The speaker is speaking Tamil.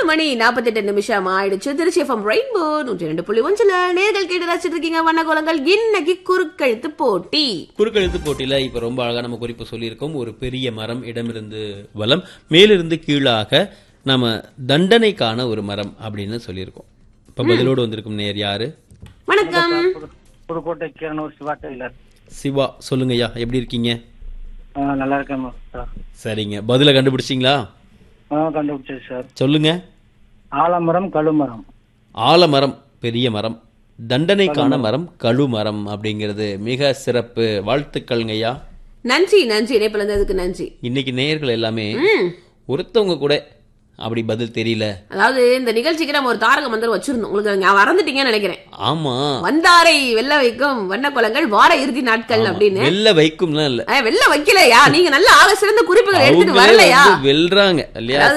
மணி நாற்பத்தெட்டு நிமிஷம் ஆயிடுச்சு திருச்சி எஃப்எம் ரெயின்போ நூற்றி ரெண்டு புள்ளி ஒன்றுல நேர்கள் கேட்டு ரசிச்சிட்டு இருக்கீங்க வண்ணகோலங்கள் இன்னைக்கு குறுக்கெழுத்து போட்டி குறுக்கெழுத்து போட்டியில இப்ப ரொம்ப அழகா நம்ம குறிப்பு சொல்லியிருக்கோம் ஒரு பெரிய மரம் இடமிருந்து வலம் மேலிருந்து கீழாக நம்ம தண்டனைக்கான ஒரு மரம் அப்படின்னு சொல்லியிருக்கோம் இப்ப பதிலோடு வந்திருக்கும் நேர் யாரு வணக்கம் புதுக்கோட்டை கிரணூர் சிவா டெய்லர் சிவா சொல்லுங்கய்யா எப்படி இருக்கீங்க ஆ, நல்லா இருக்கேன் சார் சரிங்க பதில கண்டுபிடிச்சிங்களா ஆ கண்டுபிடிச்சது சார் சொல்லுங்க ஆலமரம் கழுமரம் ஆலமரம் பெரிய மரம் தண்டனைக்கான மரம் கழுமரம் அப்படிங்கிறது மிக சிறப்பு வாழ்த்துக்கள்ங்கய்யா நன்றி நன்றி இணைப்புல இருந்ததுக்கு நன்றி இன்னைக்கு நேயர்கள் எல்லாமே ம் ஒருத்தவங்க கூட அப்படி பதில் தெரியல அதாவது இந்த நிகழ்ச்சிக்கு நம்ம ஒரு தாரக மந்திரம் வச்சிருந்தோம் உங்களுக்கு நான் மறந்துட்டீங்கன்னு நினைக்கிறேன் ஆமா வந்தாரை வெல்ல வைக்கும் வண்ணக்கோலங்கள் வார இறுதி நாட்கள் அப்படின்னு வெளில வைக்கும்லாம் இல்ல ஏய், வெல்ல வைக்கலையா நீங்க நல்ல ஆக சிறந்த குறிப்புகள் எடுத்துட்டு அவங்களே வரலையா வந்து வெல்றாங்க இல்லையா